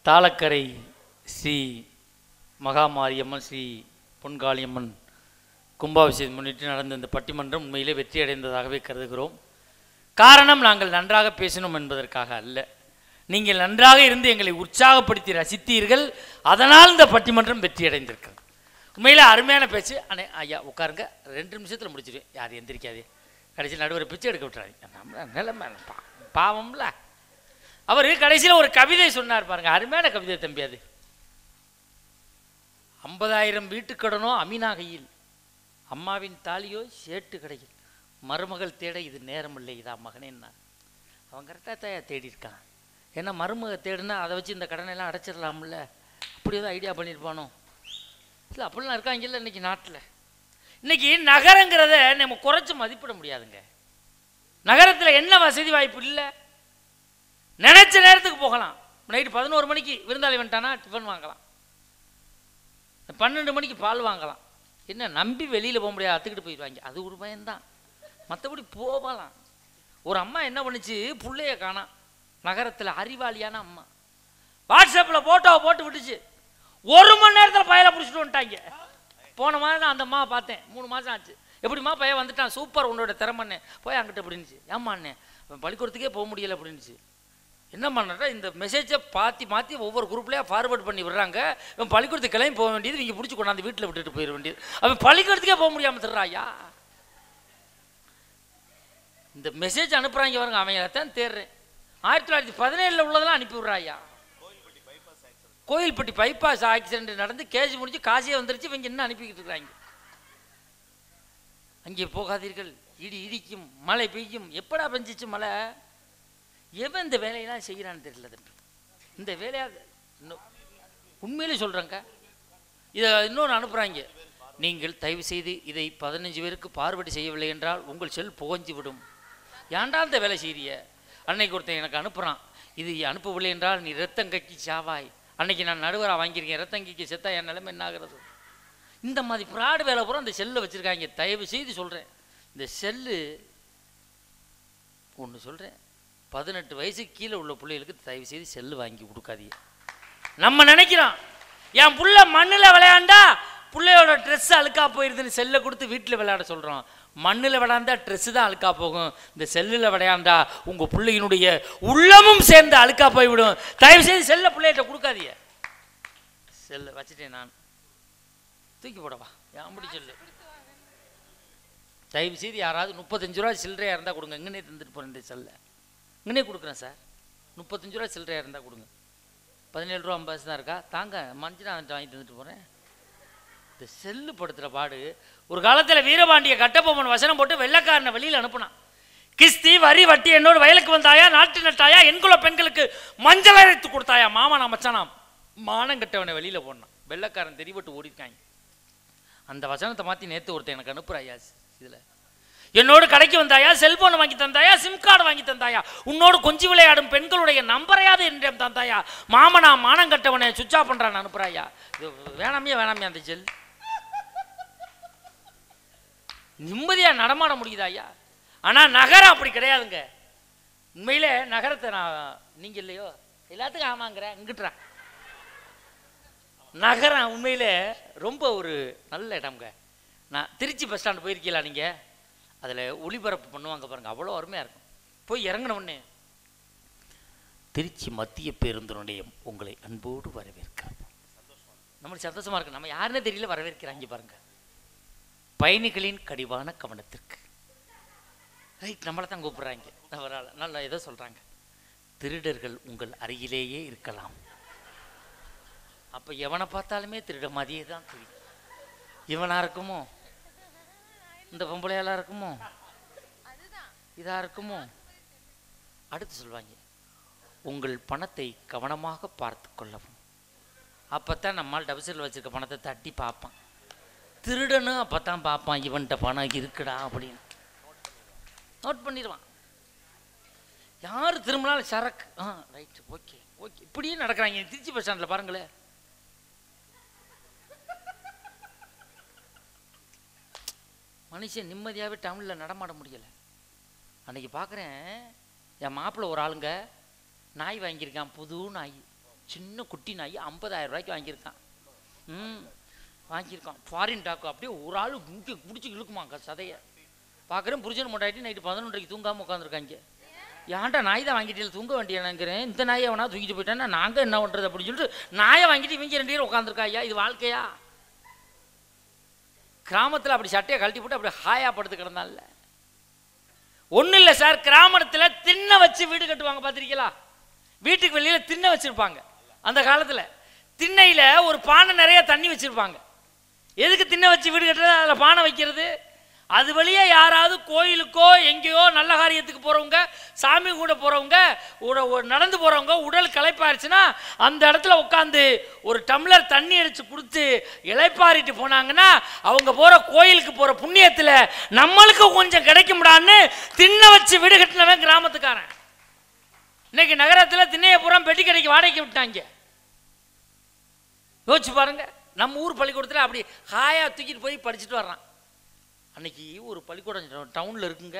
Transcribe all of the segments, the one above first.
தாளக்கரை ஸ்ரீ மகாமாரியம்மன் ஸ்ரீ பொன்காளியம்மன் கும்பாபிஷேகம் முன்னிட்டு நடந்த இந்த பட்டிமன்றம் உண்மையிலே வெற்றி அடைந்ததாகவே கருதுகிறோம் காரணம் நாங்கள் நன்றாக பேசினோம் என்பதற்காக அல்ல நீங்கள் நன்றாக இருந்து எங்களை உற்சாகப்படுத்தி ரசித்தீர்கள் அதனால் இந்த பட்டிமன்றம் வெற்றி அடைந்திருக்கிறது உண்மையிலே அருமையான பேச்சு அண்ணே ஐயா உட்காருங்க ரெண்டு நிமிஷத்தில் முடிச்சிடுவேன் யார் எந்திரிக்காதே கடைசி நடுவர் பிச்சை எடுக்க விட்டுறாதீங்க நம்ம நிலைமை பா பாவம்ல அவர் கடைசியில் ஒரு கவிதை சொன்னார் பாருங்க அருமையான கவிதை தம்பி அது ஐம்பதாயிரம் வீட்டுக்கடனோ அமீனா கையில் அம்மாவின் தாலியோ சேட்டு கடையில் மருமகள் தேட இது நேரமில்லை இதா மகனேன்னா அவன் கரெக்டாக தாயா தேடி இருக்கான் ஏன்னா மருமக தேடுனா அதை வச்சு இந்த கடனை எல்லாம் அடைச்சிடலாம்ல அப்படி ஏதோ ஐடியா பண்ணியிருப்பானோ இல்லை அப்படிலாம் இருக்காங்கல்ல இன்னைக்கு நாட்டில் இன்னைக்கு நகரங்கிறத நம்ம குறைச்சி மதிப்பிட முடியாதுங்க நகரத்தில் என்ன வசதி வாய்ப்பு இல்லை நினைச்ச நேரத்துக்கு போகலாம் நைட்டு பதினோரு மணிக்கு விருந்தாளி வந்துட்டானா டிஃபன் வாங்கலாம் பன்னெண்டு மணிக்கு பால் வாங்கலாம் என்ன நம்பி வெளியில் போக முடியாது அத்துக்கிட்டு போயிடுவாங்க அது ஒரு பயம்தான் மற்றபடி போகலாம் ஒரு அம்மா என்ன பண்ணுச்சு புள்ளைய காணாம் நகரத்தில் அறிவாளியான அம்மா வாட்ஸ்அப்பில் ஃபோட்டோவை போட்டு விட்டுச்சு ஒரு மணி நேரத்தில் பயலை பிடிச்சிட்டு வந்துட்டாங்க போன மாதம் தான் அந்த அம்மா பார்த்தேன் மூணு மாதம் ஆச்சு எப்படிம்மா பையன் வந்துட்டான் சூப்பர் உன்னோட திறமண்ணே போய் அங்கிட்ட அப்படின்னுச்சு ஏம்மா அண்ணே அவன் பள்ளிக்கூடத்துக்கே போக முடியல அப்படின்னுச்சு என்ன பண்ணுறா இந்த மெசேஜை பாத்தி மாற்றி ஒவ்வொரு குரூப்லேயே ஃபார்வர்ட் பண்ணி விடுறாங்க இவன் பள்ளிக்கூடத்துக்கு கிளம்பி போக வேண்டியது இவங்க பிடிச்சி கொண்டாந்து வீட்டில் விட்டுட்டு போயிட வேண்டியது அவன் பள்ளிக்கூடத்துக்கே போக முடியாமல் தர்றாயா இந்த மெசேஜ் அனுப்புகிறாங்க பாருங்க அவன் தான் தேடுறேன் ஆயிரத்தி தொள்ளாயிரத்தி பதினேழில் உள்ளதெல்லாம் அனுப்பி விட்றாயா கோயில்பட்டி பைபாஸ் ஆக்சிடென்ட் நடந்து கேஸ் முடிஞ்சு காசியே வந்துருச்சு இவங்க என்ன அனுப்பிக்கிட்டு இருக்கிறாங்க அங்கே போகாதீர்கள் இடி இடிக்கும் மழை பெய்யும் எப்படா பெஞ்சிச்சு மழை எவன் இந்த வேலையெல்லாம் செய்கிறான்னு தெரியல தம்பி இந்த வேலையா இன்னும் உண்மையிலே சொல்கிறேங்க இதை இன்னொன்று அனுப்புகிறாங்க நீங்கள் தயவு செய்து இதை பதினஞ்சு பேருக்கு பார்வடி செய்யவில்லை என்றால் உங்கள் செல் புகஞ்சு விடும் ஏன்டா இந்த வேலை செய்றிய அன்னைக்கு ஒருத்தன் எனக்கு அனுப்புகிறான் இது அனுப்பவில்லை என்றால் நீ ரத்தங்கக்கி சாவாய் அன்னைக்கு நான் நடுவராக வாங்கியிருக்கேன் ரத்தங்கிக்கு செத்தா என் நிலைமை என்ன ஆகிறது இந்த மாதிரி ஃப்ராடு வேலை பூரா அந்த செல்லை வச்சுருக்காங்க தயவு செய்து சொல்கிறேன் இந்த செல்லு ஒன்று சொல்கிறேன் பதினெட்டு வயசுக்கு கீழே உள்ள பிள்ளைகளுக்கு தயவு செய்து செல்லு வாங்கி கொடுக்காதீங்க நம்ம நினைக்கிறோம் என் புள்ள மண்ணில் விளையாண்டா பிள்ளையோட ட்ரெஸ் அழுக்கா போயிருதுன்னு செல்லை கொடுத்து வீட்டில் விளையாட சொல்கிறோம் மண்ணில் விளையாண்டா ட்ரெஸ்ஸு தான் அழுக்கா போகும் இந்த செல்லில் விளையாண்டா உங்கள் பிள்ளையினுடைய உள்ளமும் சேர்ந்து அழுக்கா போய்விடும் தயவு செய்து செல்லை பிள்ளைகிட்ட கொடுக்காதீங்க செல்லை வச்சுட்டேன் நான் தூக்கி போடவா ஏன் சொல்லு தயவு செய்து யாராவது முப்பத்தஞ்சு ரூபா சில்லறையாக இருந்தால் கொடுங்க இங்கனே தந்துட்டு போகிறேன் இந்த செல்லை இங்கனே கொடுக்குறேன் சார் முப்பத்தஞ்சு ரூபா சில்லறையாக இருந்தால் கொடுங்க பதினேழு ரூபா ஐம்பது தான் இருக்கா தாங்க மஞ்சள் நான் வாங்கி தந்துட்டு போகிறேன் இந்த செல்லு படுத்துகிற பாடு ஒரு காலத்தில் வீரபாண்டிய கட்டபொம்மன் வசனம் போட்டு வெள்ளைக்காரனை வெளியில் அனுப்புனான் கிஸ்தி வரி வட்டி என்னோட வயலுக்கு வந்தாயா நாட்டு நட்டாயா என்குல பெண்களுக்கு மஞ்சள் அரைத்து கொடுத்தாயா மாமா நான் மச்சானாம் மானம் கட்டவனை வெளியில் போனான் வெள்ளைக்காரன் தெரிவிட்டு ஓடிருக்காங்க அந்த வசனத்தை மாற்றி நேற்று ஒருத்தன் எனக்கு அனுப்புகிறாயா இதில் என்னோடு கடைக்கு வந்தாயா செல்போன் வாங்கி தந்தாயா சிம் கார்டு வாங்கி தந்தாயா உன்னோடு கொஞ்சி விளையாடும் பெண்களுடைய நம்பரையாவது என்னிடம் தந்தாயா மாமனா மானம் கட்டவனை சுவிட்ச் ஆஃப் பண்ணுறான்னு அனுப்புறாயா இது வேணாமே வேணாமே அந்த ஜெல் நிம்மதியாக நடமாட முடியுதா ஐயா ஆனால் நகரம் அப்படி கிடையாதுங்க உண்மையிலே நகரத்தை நான் நீங்கள் இல்லையோ எல்லாத்துக்கும் ஆமாங்கிறேன் இங்கிட்டுறா நகரம் உண்மையிலே ரொம்ப ஒரு நல்ல இடம்ங்க நான் திருச்சி பஸ் ஸ்டாண்டு போயிருக்கீங்களா நீங்கள் அதில் ஒளிபரப்பு பண்ணுவாங்க பாருங்கள் அவ்வளோ அருமையாக இருக்கும் போய் இறங்கின உடனே திருச்சி மத்திய பேருந்து நிலையம் உங்களை அன்போடு வரவேற்கிறார் நம்மளுக்கு சந்தோஷமாக இருக்கு நம்ம யாருன்னே தெரியல வரவேற்கிறாங்க பாருங்க பயணிகளின் கடிவான கவனத்திற்கு ரைட் நம்மளை தான் கூப்பிடுறாங்க அவரால் நல்லா ஏதோ சொல்கிறாங்க திருடர்கள் உங்கள் அருகிலேயே இருக்கலாம் அப்போ எவனை பார்த்தாலுமே திருட மாதிரியே தான் தெரியும் இவனா இருக்குமோ இந்த பொம்பளையெல்லாம் இருக்குமோ இதா இருக்குமோ அடுத்து சொல்லுவாங்க உங்கள் பணத்தை கவனமாக பார்த்து கொள்ளவும் அப்பத்தான் நம்மால் டபுசரில் வச்சிருக்க பணத்தை தட்டி பார்ப்பான் திருடனும் அப்பத்தான் பார்ப்பான் இவன்கிட்ட பணம் இருக்குடா அப்படின்னு நோட் பண்ணிடுவான் யார் திரும்பினாலும் சரக்கு ஆ ரைட் ஓகே ஓகே இப்படியே நடக்கிறாங்க திருச்சி பஸ் ஸ்டாண்டில் பாருங்களேன் மனுஷன் நிம்மதியாகவே டவுனில் நடமாட முடியலை அன்னைக்கு பார்க்குறேன் என் மாப்பிள்ளை ஒரு ஆளுங்க நாய் வாங்கியிருக்கான் புது நாய் சின்ன குட்டி நாய் ஐம்பதாயிரம் ரூபாய்க்கு வாங்கியிருக்கான் ம் வாங்கியிருக்கான் ஃபாரின் டாக்கு அப்படியே ஒரு ஆள் முட்டி பிடிச்சி இழுக்குமாங்க சதையை பார்க்குறேன் புருஷன் மொட்டாட்டி நைட்டு பதினொன்றரைக்கு தூங்காமல் உட்காந்துருக்காங்க ஏன்டா நாய் தான் வாங்கிட்டு தூங்க வேண்டிய நினைக்கிறேன் இந்த நாயை வேணா தூக்கிட்டு போயிட்டேன்னா நாங்கள் என்ன பண்ணுறது அப்படின்னு சொல்லிட்டு நாயை வாங்கிட்டு இவங்க ரெண்டு பேரும் உட்காந்துருக்கா ஐயா இது வாழ்க்கையா கிராமத்தில் அப்படி சட்டையை கழட்டி போட்டு அப்படி ஹாயா படுத்து கிடந்தான்ல ஒன்றும் இல்லை சார் கிராமத்தில் திண்ணை வச்சு வீடு கட்டுவாங்க பார்த்துருக்கீங்களா வீட்டுக்கு வெளியில் திண்ணை வச்சுருப்பாங்க அந்த காலத்தில் திண்ணையில் ஒரு பானை நிறைய தண்ணி வச்சுருப்பாங்க எதுக்கு திண்ணை வச்சு வீடு கட்டுறது அதில் பானை வைக்கிறது அது வழியே யாராவது கோயிலுக்கோ எங்கேயோ நல்ல காரியத்துக்கு போகிறவங்க சாமி கூட போகிறவங்க நடந்து போகிறவங்க உடல் களைப்பாயிருச்சுன்னா அந்த இடத்துல உட்காந்து ஒரு டம்ளர் தண்ணி அடித்து கொடுத்து இளைப்பாரிட்டு போனாங்கன்னா அவங்க போகிற கோயிலுக்கு போகிற புண்ணியத்தில் நம்மளுக்கு கொஞ்சம் கிடைக்கும்டான்னு திண்ணை வச்சு வீடு கட்டினவன் கிராமத்துக்காரன் இன்னைக்கு நகரத்தில் திண்ணையை பூரா பெட்டி கடைக்கு வாடகைக்கு விட்டாங்க யோசிச்சு பாருங்க நம்ம ஊர் பள்ளிக்கூடத்தில் அப்படி ஹாயாக தூக்கிட்டு போய் படிச்சுட்டு வர்றான் அன்னைக்கு ஒரு பள்ளிக்கூடம் டவுனில் இருக்குங்க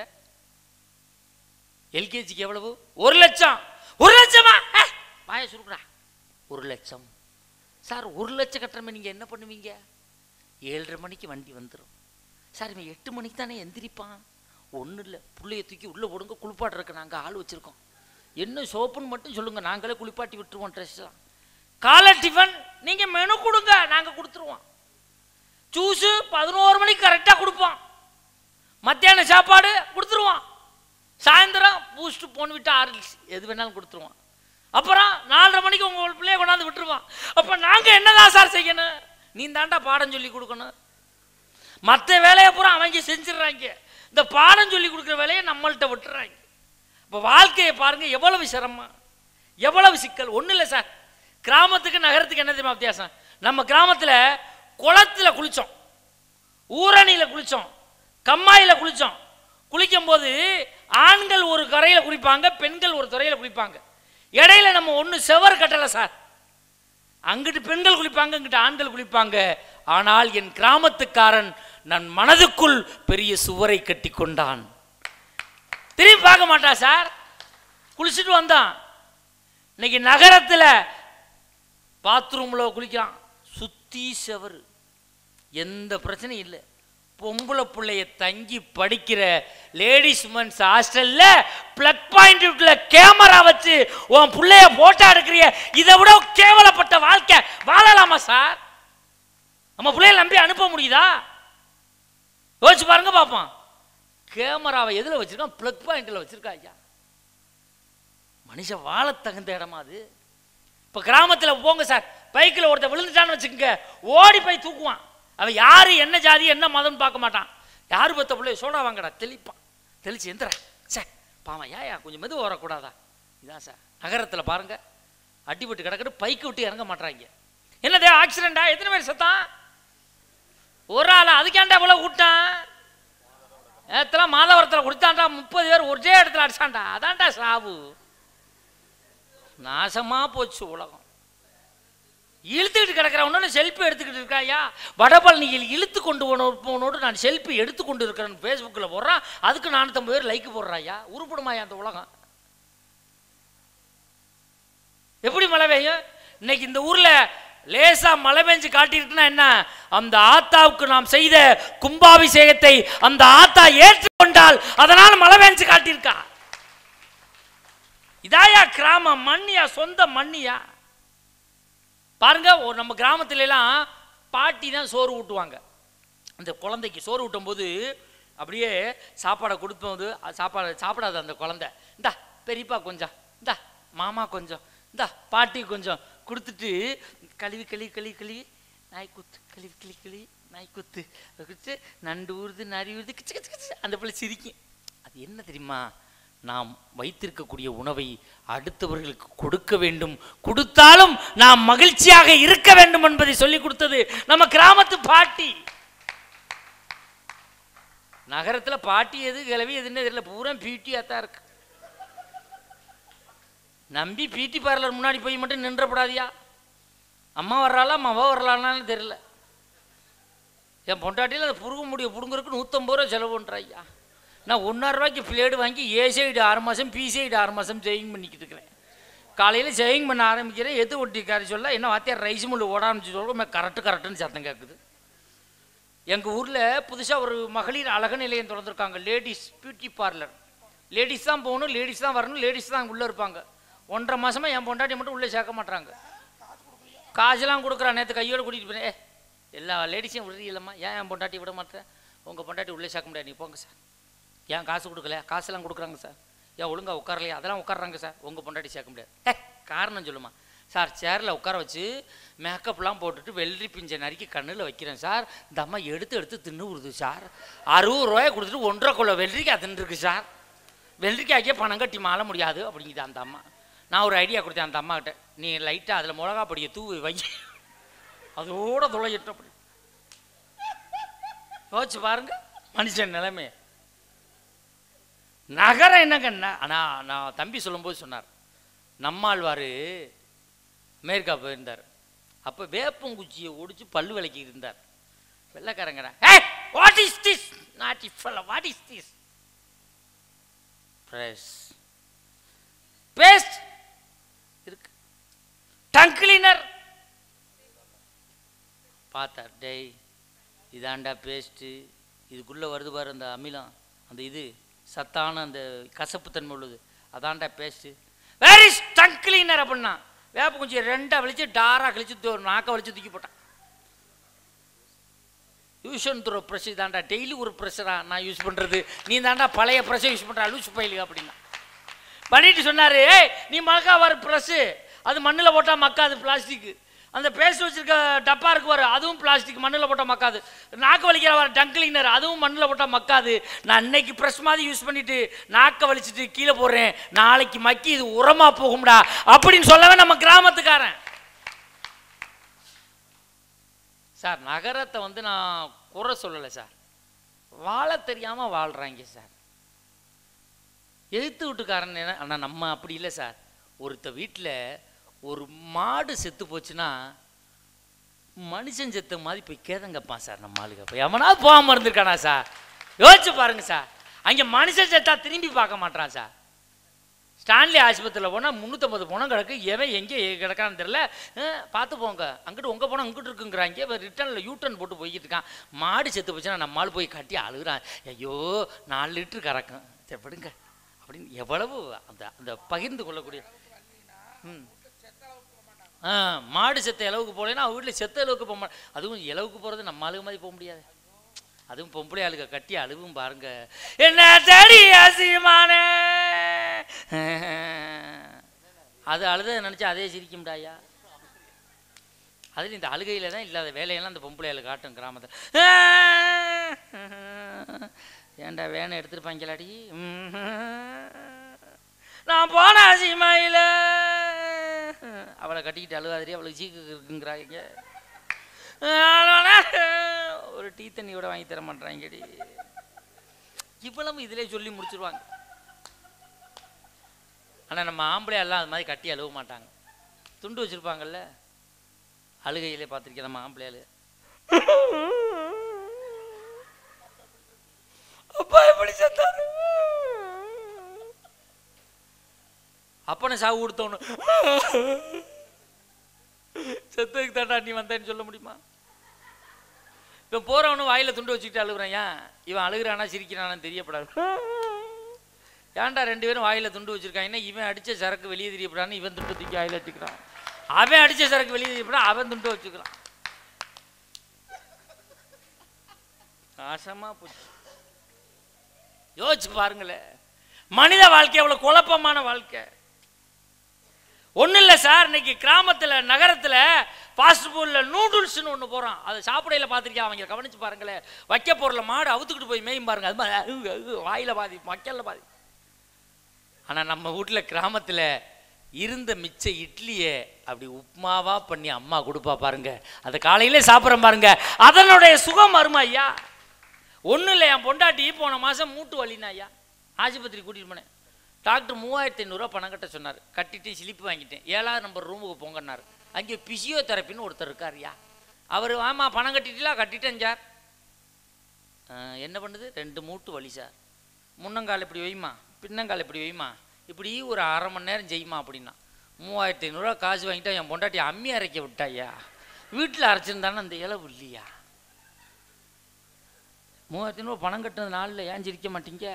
எல்கேஜிக்கு எவ்வளவு ஒரு லட்சம் ஒரு லட்சமா ஏ, வாயை சுருக்குடா ஒரு லட்சம் சார் ஒரு லட்சம் கட்டுறமே நீங்கள் என்ன பண்ணுவீங்க ஏழரை மணிக்கு வண்டி வந்துடும் சார் இவன் எட்டு மணிக்கு தானே எந்திரிப்பான் ஒன்றும் இல்லை புள்ளைய தூக்கி உள்ளே போடுங்க குளிப்பாட்டுறதுக்கு நாங்கள் ஆள் வச்சுருக்கோம் என்ன சோப்புன்னு மட்டும் சொல்லுங்கள் நாங்களே குளிப்பாட்டி விட்டுருவோம் ட்ரெஸ்லாம் காலை டிஃபன் நீங்கள் மெனு கொடுங்க நாங்கள் கொடுத்துருவோம் ஜூஸு பதினோரு மணிக்கு கரெக்டாக கொடுப்போம் மத்தியான சாப்பாடு கொடுத்துருவான் சாயந்தரம் பூஸ்ட்டு போன் விட்டு ஆர்லிக்ஸ் எது வேணாலும் கொடுத்துருவான் அப்புறம் நாலரை மணிக்கு உங்கள் பிள்ளைய கொண்டாந்து விட்டுருவான் அப்போ நாங்கள் என்னதான் சார் செய்யணும் நீ தாண்டா பாடம் சொல்லி கொடுக்கணும் மற்ற வேலையை பூரா அவங்க செஞ்சிடுறாங்க இந்த பாடம் சொல்லி கொடுக்குற வேலையை நம்மள்கிட்ட விட்டுறாங்க இப்போ வாழ்க்கையை பாருங்க எவ்வளவு சிரமம் எவ்வளவு சிக்கல் ஒன்றும் இல்லை சார் கிராமத்துக்கு நகரத்துக்கு என்ன தெரியுமா வித்தியாசம் நம்ம கிராமத்தில் குளத்துல குளித்தோம் ஊரணியில் குளித்தோம் கம்மாயில் குளித்தோம் குளிக்கும்போது ஆண்கள் ஒரு கரையில் குளிப்பாங்க பெண்கள் ஒரு துறையில் குளிப்பாங்க இடையில நம்ம ஒன்று செவர் கட்டலை சார் அங்கிட்டு பெண்கள் குளிப்பாங்க இங்கிட்டு ஆண்கள் குளிப்பாங்க ஆனால் என் கிராமத்துக்காரன் நான் மனதுக்குள் பெரிய சுவரை கட்டி கொண்டான் திரும்பி பார்க்க மாட்டான் சார் குளிச்சுட்டு வந்தான் இன்னைக்கு நகரத்தில் பாத்ரூமில் குளிக்கிறான் சுத்தி செவரு எந்த பிரச்சனையும் இல்லை பொம்பளை பிள்ளைய தங்கி படிக்கிற லேடிஸ் உமன்ஸ் ஹாஸ்டல்ல பிளக் பாயிண்ட் கேமரா வச்சு உன் பிள்ளைய போட்டோ எடுக்கிறிய இதை விட கேவலப்பட்ட வாழ்க்கை வாழலாமா சார் நம்ம பிள்ளைய நம்பி அனுப்ப முடியுதா யோசிச்சு பாருங்க பார்ப்போம் கேமராவை எதில் வச்சிருக்கான் பிளக் பாயிண்ட்ல வச்சிருக்கா ஐயா மனுஷன் வாழ தகுந்த இடமா அது இப்போ கிராமத்தில் போங்க சார் பைக்கில் ஒருத்தன் விழுந்துட்டான்னு வச்சுக்கோங்க ஓடி போய் தூக்குவான் அவன் யார் என்ன ஜாதி என்ன மதம்னு பார்க்க மாட்டான் யார் பத்த பிள்ளை சோடா வாங்கடா தெளிப்பான் தெளிச்சு எந்திரா சே பாவம் ஏயா கொஞ்சம் மெது வரக்கூடாதா இதான் சார் நகரத்தில் பாருங்க அடிபட்டு கிடக்கிட்டு பைக்கு விட்டு இறங்க மாட்றாங்க என்னதே ஆக்சிடெண்டா எத்தனை பேர் செத்தான் ஒரு ஆள் அதுக்கேண்டா இவ்வளோ கூட்டான் நேரத்தில் மாதவரத்தில் கொடுத்தாண்டா முப்பது பேர் ஒரே இடத்துல அடிச்சாண்டா அதான்டா சாவு நாசமா போச்சு உலகம் இழுத்துக்கிட்டு கிடக்கிறவனோட செல்ஃபி எடுத்துக்கிட்டு இருக்காயா வடபழனியில் இழுத்து கொண்டு போன போனோடு நான் செல்ஃபி எடுத்து கொண்டு இருக்கிறேன் ஃபேஸ்புக்கில் போடுறான் அதுக்கு நானூற்றம்பது பேர் லைக் போடுறாயா உருப்படுமாயா அந்த உலகம் எப்படி மழை பெய்யும் இன்னைக்கு இந்த ஊர்ல லேசா மழை பெஞ்சு காட்டியிருக்குன்னா என்ன அந்த ஆத்தாவுக்கு நாம் செய்த கும்பாபிஷேகத்தை அந்த ஆத்தா ஏற்றுக்கொண்டால் அதனால் மழை பெஞ்சு காட்டியிருக்கா இதாயா கிராமம் மண்ணியா சொந்த மண்ணியா பாருங்க ஒரு நம்ம கிராமத்துல எல்லாம் பாட்டி தான் சோறு ஊட்டுவாங்க அந்த குழந்தைக்கு சோறு ஊட்டும் போது அப்படியே சாப்பாடை கொடுப்போது அது சாப்பாடு சாப்பிடாது அந்த குழந்தை இந்தா பெரியப்பா கொஞ்சம் இந்தா மாமா கொஞ்சம் இந்தா பாட்டி கொஞ்சம் கொடுத்துட்டு கழுவி கழுவி கழுவி கழுவி நாய் குத்து கழுவி கழுவி கழுவி நாய் குத்து குத்து நண்டு ஊறுது நரி ஊறுது கிச்சு கிச்சு கிச்சு அந்த பிள்ளை சிரிக்கும் அது என்ன தெரியுமா நாம் வைத்திருக்கக்கூடிய உணவை அடுத்தவர்களுக்கு கொடுக்க வேண்டும் கொடுத்தாலும் நாம் மகிழ்ச்சியாக இருக்க வேண்டும் என்பதை சொல்லி கொடுத்தது நம்ம கிராமத்து பாட்டி நகரத்துல பாட்டி எது கிளவி எதுன்னு தெரியல பூரா பீட்டியாக தான் இருக்கு நம்பி பிடி பார்லர் முன்னாடி போய் மட்டும் நின்றப்படாதியா அம்மா வர்றாளா அம்மாவா வரலான்னு தெரியல என் பொண்டாட்டியில் அந்த புருக முடிய பிடுங்குறதுக்கு நூற்றம்பது ரூபா செலவு பண்ணுறா ஐயா நான் ஒன்றரை ரூபாய்க்கு பிளேடு வாங்கி ஏ சைடு ஆறு மாதம் பி சைடு ஆறு மாதம் ஜெயிங் பண்ணிக்கிட்டு இருக்கிறேன் காலையில் சேவிங் பண்ண ஆரம்பிக்கிறேன் எது ஒட்டிக்காரி சொல்ல என்ன வாத்தியார் ரைஸ் முள்ளு ஓட ஆரம்பிச்சு சொல்ல கரெக்டு கரெக்டுன்னு சத்தம் கேட்குது எங்கள் ஊரில் புதுசாக ஒரு மகளிர் அழகு நிலையம் திறந்துருக்காங்க லேடிஸ் பியூட்டி பார்லர் லேடிஸ் தான் போகணும் லேடிஸ் தான் வரணும் லேடிஸ் தான் உள்ளே இருப்பாங்க ஒன்றரை மாசமா என் பொண்டாட்டி மட்டும் உள்ளே சேர்க்க மாட்றாங்க காசெல்லாம் கொடுக்குறான் நேற்று கையோடு கூட்டிகிட்டு போனேன் ஏ எல்லா லேடிஸையும் விடுறீங்களம்மா ஏன் என் பொண்டாட்டி விட மாட்டேன் உங்கள் பொண்டாட்டி உள்ளே சேர்க்க முடியாது நீ போங்க சார் ஏன் காசு கொடுக்கல காசெல்லாம் கொடுக்குறாங்க சார் ஏன் ஒழுங்கா உட்காரலையா அதெல்லாம் உட்கார்றாங்க சார் உங்கள் பொண்டாட்டி சேர்க்க முடியாது ஏ காரணம் சொல்லுமா சார் சேரில் உட்கார வச்சு மேக்கப்லாம் போட்டுட்டு வெள்ளரி பிஞ்சை நறுக்கி கண்ணில் வைக்கிறேன் சார் இந்த அம்மா எடுத்து எடுத்து தின்னு விடுது சார் அறுபது ரூபாய் கொடுத்துட்டு ஒன்றரை கிலோ வெள்ளரிக்காய் தின்னுருக்கு சார் வெள்ளரிக்காய்க்கே பணம் கட்டி மாற முடியாது அப்படிங்குது அந்த அம்மா நான் ஒரு ஐடியா கொடுத்தேன் அந்த அம்மா கிட்ட நீ லைட்டாக அதில் மிளகா பொடியை தூவி வை அதோட துளையிட்ட அப்படி யோசிச்சு பாருங்க மனுஷன் நிலைமை நகரம் என்னங்க ஆனால் நான் தம்பி சொல்லும்போது சொன்னார் நம்மாழ்வார் அமெரிக்கா போயிருந்தார் அப்போ வேப்பங்குச்சியை ஒடிச்சு பல்லு விளக்கி இருந்தார் வெள்ளக்காரங்கடா ஏய் what is this not if what is this brush paste இருக்கு டங் கிளீனர் பார்த்தார் டேய் இதாண்டா பேஸ்ட்டு இதுக்குள்ளே வருது பாரு அந்த அமிலம் அந்த இது சத்தான அந்த கசப்புத்தன்மை உள்ளது அதான்டா paste where is tongue cleaner அப்படின்னா வேப்ப குஞ்சி ரெண்டா வலிச்சு டாரா கழிச்சு தூ- நாக்க வலிச்சு தூக்கி போட்டான் யூஷன் த்ரோ ப்ரெஷ் தாண்டா டெய்லி ஒரு ப்ரெஷரா நான் யூஸ் பண்ணுறது நீ தாண்டா பழைய ப்ரெஷ்ஷை யூஸ் பண்ணுறா லூஸ் பயிலு அப்படின்னா பண்ணிட்டு சொன்னாரு ஏய் நீ மழக்கா வர ப்ரெஸ்ஸு அது மண்ணில் போட்டால் மக்காது பிளாஸ்டிக் அந்த பேஸ்ட் வச்சிருக்க டப்பா இருக்கு பாரு அதுவும் பிளாஸ்டிக் மண்ணில் போட்டால் மக்காது நாக்கு வலிக்கிற வர டங்க் கிளீனர் அதுவும் மண்ணில் போட்டால் மக்காது நான் இன்னைக்கு ப்ரெஷ் மாதிரி யூஸ் பண்ணிட்டு நாக்க வலிச்சிட்டு கீழே போடுறேன் நாளைக்கு மக்கி இது உரமா போகும்டா அப்படின்னு சொல்லவே நம்ம கிராமத்துக்காரன் சார் நகரத்தை வந்து நான் குறை சொல்லலை சார் வாழ தெரியாமல் வாழ்கிறாங்க சார் எழுத்து வீட்டுக்காரன் என்ன ஆனால் நம்ம அப்படி இல்லை சார் ஒருத்த வீட்டில் ஒரு மாடு செத்து போச்சுன்னா மனுஷன் செத்த மாதிரி போய் கேதங்கப்பான் சார் நம்ம ஆளுங்க போய் எவனாவது போகாமல் இருந்திருக்கானா சார் யோசிச்சு பாருங்க சார் அங்கே மனுஷன் செத்தா திரும்பி பார்க்க மாட்டான் சார் ஸ்டான்லி ஆஸ்பத்திரியில் போனால் முந்நூற்றம்பது பணம் கிடக்கு எவன் எங்கே கிடக்கான்னு தெரில அஹ், பார்த்து போங்க அங்கிட்டு உங்கள் பணம் இங்கிட்டு இருக்குங்கிறாங்க இவன் ரிட்டர்னில் யூட்டர்ன் போட்டு போய்கிட்டு இருக்கான் மாடு செத்து போச்சுன்னா நம்ம ஆள் போய் கட்டி அழுகுறான் ஐயோ நாலு லிட்டரு கறக்கும் சரி விடுங்க அப்படின்னு எவ்வளவு அந்த அந்த பகிர்ந்து கொள்ளக்கூடிய ம் ஆ மாடு செத்த இளவுக்கு போகலைன்னா அவ வீட்டில் செத்த இளவுக்கு போக மாட்டேன் அதுவும் இளவுக்கு போகிறது நம்ம ஆளுங்க மாதிரி போக முடியாது அதுவும் பொம்பளை ஆளுங்க கட்டி அழுவும் பாருங்க என்ன தேடி அசியமானே அது அழுத நினச்சா அதே சிரிக்கும்டாயா அதில் இந்த அழுகையில் தான் இல்லாத வேலையெல்லாம் அந்த பொம்பளை ஆளு காட்டும் கிராமத்தில் ஏன்டா வேனை எடுத்துருப்பாங்களாடி நான் போன அசிமாயில் அவளை கட்டிக்கிட்டு அழுகாதிரி அவளுக்கு சீக்கு இருக்குங்கிறாங்க ஒரு டீ தண்ணி கூட வாங்கி தர மாட்டாங்கடி இவ்வளவு இதிலே சொல்லி முடிச்சிருவாங்க ஆனால் நம்ம ஆம்பளை எல்லாம் அது மாதிரி கட்டி அழுவ மாட்டாங்க துண்டு வச்சிருப்பாங்கல்ல அழுகையிலே பார்த்துருக்கேன் நம்ம ஆம்பளை அழு அப்பா எப்படி செத்தாரு அப்பனை சாவு கொடுத்தவனு செத்ததுக்கு தாண்டா நீ வந்தேன்னு சொல்ல முடியுமா இவன் போறவனும் வாயில துண்டு வச்சுக்கிட்டு அழுகுறான் ஏன் இவன் அழுகுறானா சிரிக்கிறானான்னு தெரியப்படாது ஏன்டா ரெண்டு பேரும் வாயில துண்டு வச்சிருக்காங்கன்னா இவன் அடிச்ச சரக்கு வெளியே தெரியப்படான்னு இவன் துண்டு தூக்கி வாயில வச்சுக்கிறான் அவன் அடிச்ச சரக்கு வெளியே தெரியப்படா அவன் துண்டு வச்சுக்கிறான் நாசமா போச்சு யோசிச்சு பாருங்களேன் மனித வாழ்க்கை எவ்வளவு குழப்பமான வாழ்க்கை ஒன்றும் இல்லை சார் இன்னைக்கு கிராமத்தில் நகரத்தில் ஃபாஸ்ட் ஃபுட்டில் நூடுல்ஸ்னு ஒன்று போகிறான் அதை சாப்பிடையில பார்த்துருக்கேன் அவங்க கவனிச்சு பாருங்களேன் வைக்க பொருளை மாடு அவுத்துக்கிட்டு போய் மேயும் பாருங்க அது மாதிரி அஹ், அஹ், வாயில பாதி மக்களில் பாதி ஆனால் நம்ம வீட்டில் கிராமத்தில் இருந்த மிச்ச இட்லியை அப்படி உப்புமாவா பண்ணி அம்மா கொடுப்பா பாருங்க அதை காலையிலே சாப்பிட்றேன் பாருங்க அதனுடைய சுகம் வருமா ஐயா ஒன்றும் இல்லை என் பொண்டாட்டி போன மாதம் மூட்டு வலினா ஐயா ஆஸ்பத்திரி கூட்டிகிட்டு போனேன் டாக்டர் மூவாயிரத்தி ஐநூறுரூவா பணம் கட்ட சொன்னார் கட்டிட்டு ஸ்லிப் வாங்கிட்டேன் ஏழாவது நம்பர் ரூமுக்கு போங்கன்னாரு அங்கே பிசியோதெரப்பின்னு ஒருத்தர் இருக்காருயா அவர் ஆமாம் பணம் கட்டிட்டீங்களா கட்டிட்டேன் சார் "ஆ, என்ன பண்ணுது ரெண்டு மூட்டு வலி சார் முன்னங்கால் இப்படி வைமா பின்னங்கால் இப்படி வைமா இப்படி ஒரு அரை மணி நேரம் செய்யுமா அப்படின்னா மூவாயிரத்தி ஐநூறுரூவா காசு வாங்கிட்டா என் பொண்டாட்டி அம்மி அரைக்க விட்டாயா வீட்டில் அரைச்சிருந்தானே அந்த இளவு இல்லையா மூவாயிரத்தி ஐநூறு பணம் கட்டினது நாளில் ஏன் சிரிக்க மாட்டீங்க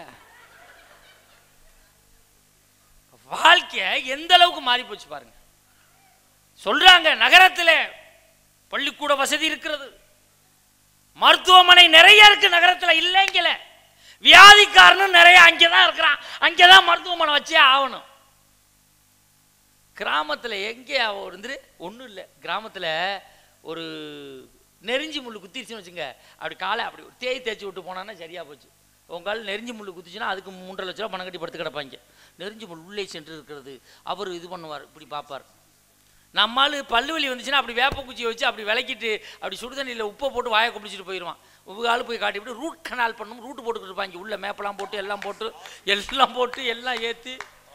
வாழ்க்கை எந்த அளவுக்கு மாறி போச்சு பாருங்க சொல்றாங்க நகரத்தில் பள்ளிக்கூட வசதி இருக்கிறது மருத்துவமனை நிறைய இருக்கு நகரத்தில் இல்லைங்கல வியாதிக்காரனும் நிறைய அங்கேதான் இருக்கிறான் அங்கேதான் மருத்துவமனை வச்சே ஆகணும் கிராமத்தில் எங்கே அவ இருந்து ஒன்றும் இல்லை கிராமத்தில் ஒரு நெறிஞ்சி முள் குத்திருச்சுன்னு வச்சுங்க அப்படி காலை அப்படி ஒரு தேய் தேய்ச்சி விட்டு போனான்னா சரியா போச்சு உங்க கால் நெறிஞ்சி முள் குத்திச்சுன்னா அதுக்கு மூன்றரை லட்ச ரூபா பணம் கட்டி படுத்து கிடப்பாங்க நெறிஞ்சி முள் உள்ளே சென்று இருக்கிறது அவர் இது பண்ணுவார் இப்படி பார்ப்பார் நம்மால் பல்லு வலி வந்துச்சுன்னா அப்படி வேப்ப குச்சியை வச்சு அப்படி விளக்கிட்டு அப்படி சுடுதண்ணியில் உப்பை போட்டு வாயை குடிச்சிட்டு போயிடுவான் உங்க ஆள் போய் காட்டிவிட்டு ரூட் கனால் பண்ணணும் ரூட் போட்டுக்கிட்டு இருப்பாங்க உள்ள மேப்பெல்லாம் போட்டு எல்லாம் போட்டு எல்லாம் போட்டு எல்லாம் ஏற்றி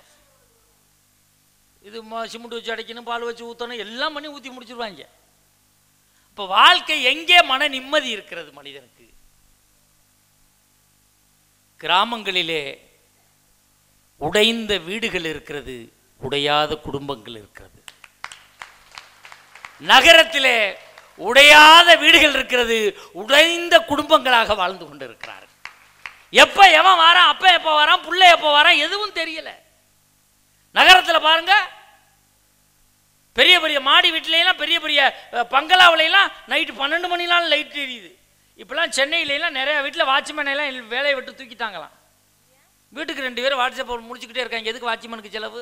இது ம- சிமெண்ட் வச்சு அடைக்கணும் பால் வச்சு ஊற்றணும் எல்லாம் பண்ணி ஊற்றி முடிச்சிருவாங்க இப்போ வாழ்க்கை எங்கே மன நிம்மதி இருக்கிறது மனிதனுக்கு கிராமங்களிலே உடைந்த வீடுகள் இருக்கிறது உடையாத குடும்பங்கள் இருக்கிறது நகரத்திலே உடையாத வீடுகள் இருக்கிறது உடைந்த குடும்பங்களாக வாழ்ந்து கொண்டிருக்கிறார்கள் எப்ப எவன் வாரான் அப்ப எப்ப வரான் புள்ள எப்ப வரான் எதுவும் தெரியல நகரத்துல பாருங்க பெரிய பெரிய மாடி வீட்டிலலாம் பெரிய பெரிய அஹ், பங்களாவுலையெல்லாம் நைட்டு பன்னெண்டு மணிலாம் லைட் எரியுது இப்போலாம் சென்னையிலலாம் நிறைய வீட்டில் வாட்ச்மேன் எல்லாம் இல்ல- வேலையை விட்டு தூக்கிட்டாங்களாம் வீட்டுக்கு ரெண்டு பேரும் வாட்ஸ்அப் முடிச்சுக்கிட்டே இருக்காங்க எதுக்கு வாட்ச்மேனுக்கு செலவு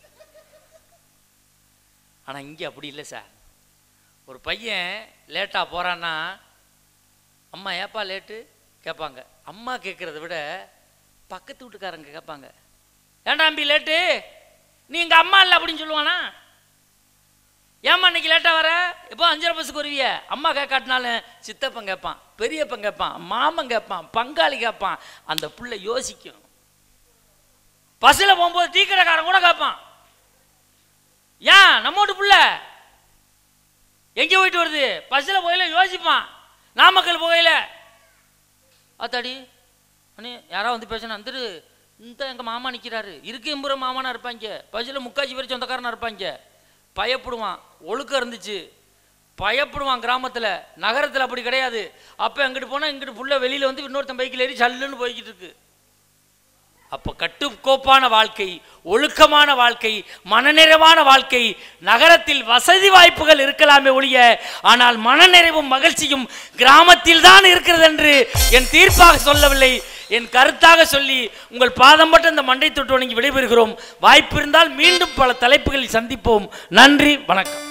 ஆனால் இங்கே அப்படி இல்லை சார் ஒரு பையன் லேட்டாக போகிறான்னா அம்மா ஏப்பா லேட்டு கேட்பாங்க அம்மா கேட்குறத விட பக்கத்து வீட்டுக்காரங்க கேட்பாங்க ஏன்டா அம்பி லேட்டு நீ எங்கள் அம்மா இல்லை அப்படின்னு சொல்லுவானா ஏம்மா இன்னைக்கு லேட்டாக வர இப்போ அஞ்சரை பஸ்ஸுக்கு வருவிய அம்மா கேட்காட்டினாலும் சித்தப்பன் கேட்பான் பெரியப்பன் கேட்பான் மாமன் கேட்பான் பங்காளி கேட்பான் அந்த புள்ள யோசிக்கும் பஸ்ஸில் போகும்போது டீ கடைக்காரன் கூட கேட்பான் ஏன் நம்ம வீட்டு புள்ள எங்கே போயிட்டு வருது பஸ்ஸில் போகல யோசிப்பான் நாமக்கல் போகையில் ஆத்தாடி அண்ணே யாராவது வந்து பேசினா வந்துட்டு இந்த எங்கள் மாமா நிற்கிறாரு இருக்கு எம்புற மாமானா இருப்பாங்க பஸ்ஸில் முக்காஜி பேர் சொந்தக்காரனா இருப்பாங்க பயப்படுவான் ஒழுக்கம் இருந்துச்சு பயப்படுவான் கிராமத்தில் நகரத்தில் அப்படி கிடையாது அப்போ எங்கிட்டு போனால் இங்கிட்டு புள்ள வெளியில் வந்து இன்னொருத்தன் பைக்கில் ஏறி சல்லுன்னு போய்கிட்டு இருக்கு அப்போ கட்டுக்கோப்பான வாழ்க்கை ஒழுக்கமான வாழ்க்கை மனநிறைவான வாழ்க்கை நகரத்தில் வசதி வாய்ப்புகள் இருக்கலாமே ஒழிய ஆனால் மனநிறைவும் மகிழ்ச்சியும் கிராமத்தில் தான் இருக்கிறது என்று என் தீர்ப்பாக சொல்லவில்லை என் கருத்தாக சொல்லி உங்கள் பாதம் மட்டும் இந்த மண்டை தொட்டு வணங்கி விடைபெறுகிறோம் வாய்ப்பு இருந்தால் மீண்டும் பல தலைப்புகளில் சந்திப்போம் நன்றி வணக்கம்